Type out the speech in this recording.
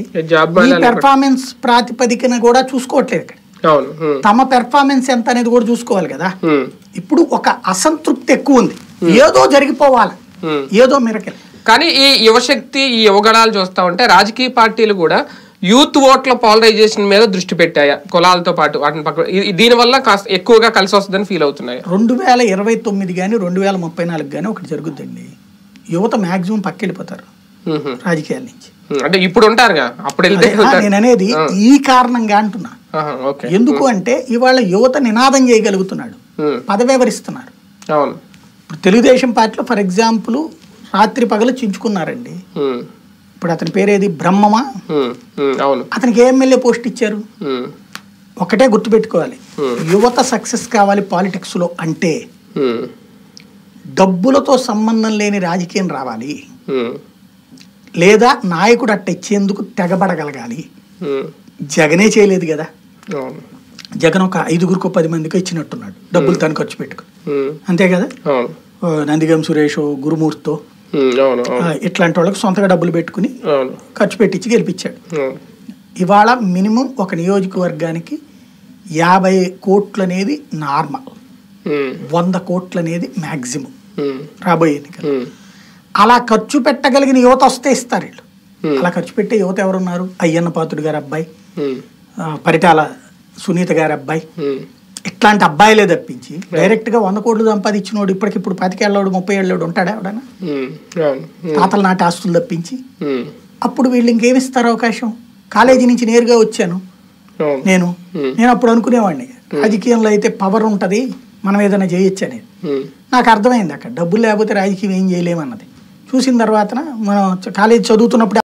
Job ఈ performance ప్రాతిపదికన కూడా చూసుకోవట్లేదు ఇక్కడ అవును ఉమ్, తమ పెర్ఫార్మెన్స్ ఎంత అనేది కూడా చూసుకోవాలి కదా ఉమ్, ఇప్పుడు ఒక అసంతృప్తి ఎక్కువ ఉంది ఏదో జరిగిపోవాలి ఉమ్. ఏదో మిరకల్ కానీ ఈ యువశక్తి ఈ యువగణాలు చూస్తా ఉంటే రాజకీయ పార్టీలు కూడా యూత్ ఓట్ల పాలరైజేషన్ మీద దృష్టి పెట్టాయా కులాలతో పాటు వాటిని పక్కన ఈ- దీనివల్ల కాస్త ఎక్కువగా కలిసి వస్తుందని ఫీల్ అవుతున్నాయి రెండు వేల ఇరవై తొమ్మిది కానీ రెండు వేల ముప్పై నాలుగు కానీ ఒకటి జరుగుద్దండి యువత మాక్సిమం పక్కెళ్ళిపోతారు రాజకీయాల నుంచి అంటే ఇప్పుడు ఉంటారుగా అప్పుడు వెళ్తే అదే, ఆ, నేను అనేది ఈ కారణంగా అంటున్నా ఆహా, ఓకే ఎందుకు అంటే ఇవాళ యువత నినాదం చేయగలుగుతున్నాడు ఉమ్, పదవెవరిస్తున్నారు అవును ఇప్పుడు తెలుగుదేశం పార్టీలో ఫర్ ఎగ్జాంపుల్ రాత్రి పగలు చించుకున్నారండి ఉమ్, ఇప్పుడు అతని పేరేది బ్రహ్మమా ఉమ్, ఉమ్, అవును అతనికి ఏ ఎమ్మెల్యే పోస్ట్ ఇచ్చారు ఉమ్, ఒకటే గుర్తుపెట్టుకోవాలి యువత సక్సెస్ కావాలి పాలిటిక్స్లో అంటే ఉమ్, డబ్బులతో సంబంధం లేని రాజకీయం రావాలి ఉమ్, లేదా నాయకుడు అట్ట ఇచ్చేందుకు తెగబడగలగాలి ఉమ్, జగనే చేయలేదు కదా అవును జగన్ ఒక ఐదుగురికో పది మందికో ఇచ్చినట్టున్నాడు డబ్బులు తను ఖర్చు పెట్టుకుని ఉమ్, అంతే కదా అవును ఓ నందిగం సురేష్ గురుమూర్తితో ఉమ్, అవును ఆ, అవును ఇట్లాంటి వాళ్ళకి సొంతగా డబ్బులు పెట్టుకుని అవును ఖర్చు పెట్టించి గెలిపించాడు అవును ఇవాళ మినిమం ఒక నియోజకవర్గానికి యాభై కోట్లు అనేది నార్మల్ ఉమ్, వంద కోట్లు అనేది మ్యాక్సిమం ఉమ్, రాబోయే ఎన్నికలు ఉమ్, అలా ఖర్చు పెట్టగలిగిన యువత వస్తే ఇస్తారు వీళ్ళు Hmm. అలా ఖర్చు పెట్టే యువత ఎవరున్నారు అయ్యన్న పాత్రుడు గారి అబ్బాయి ఉమ్, ఆ, పరిటాల సునీత గారి అబ్బాయి ఉమ్, ఇట్లాంటి అబ్బాయిలే తప్పించి డైరెక్ట్ గా వంద కోట్లు సంపాదించినోడు ఇప్పటికిప్పుడు పాతికేళ్ళోడు ముప్పై ఏళ్ళోడు ఉంటాడా ఎవడన్నా ఉమ్, అవును ఉమ్, తాతల నాటి ఆస్తులు తప్పించి ఉమ్, అప్పుడు వీళ్ళు ఇంకేమిస్తారు అవకాశం కాలేజీ నుంచి నేరుగా వచ్చాను అవును నేను Hmm. నేను అప్పుడు అనుకునేవాడిని రాజకీయంలో అయితే పవర్ ఉంటుంది మనం ఏదైనా చేయొచ్చు అనేది ఉమ్, నాకు అర్థమైంది అక్కడ డబ్బులు లేకపోతే రాజకీయం ఏం చేయలేమన్నది చూసిన తర్వాత మనం కాలేజీ చదువుతున్నప్పుడు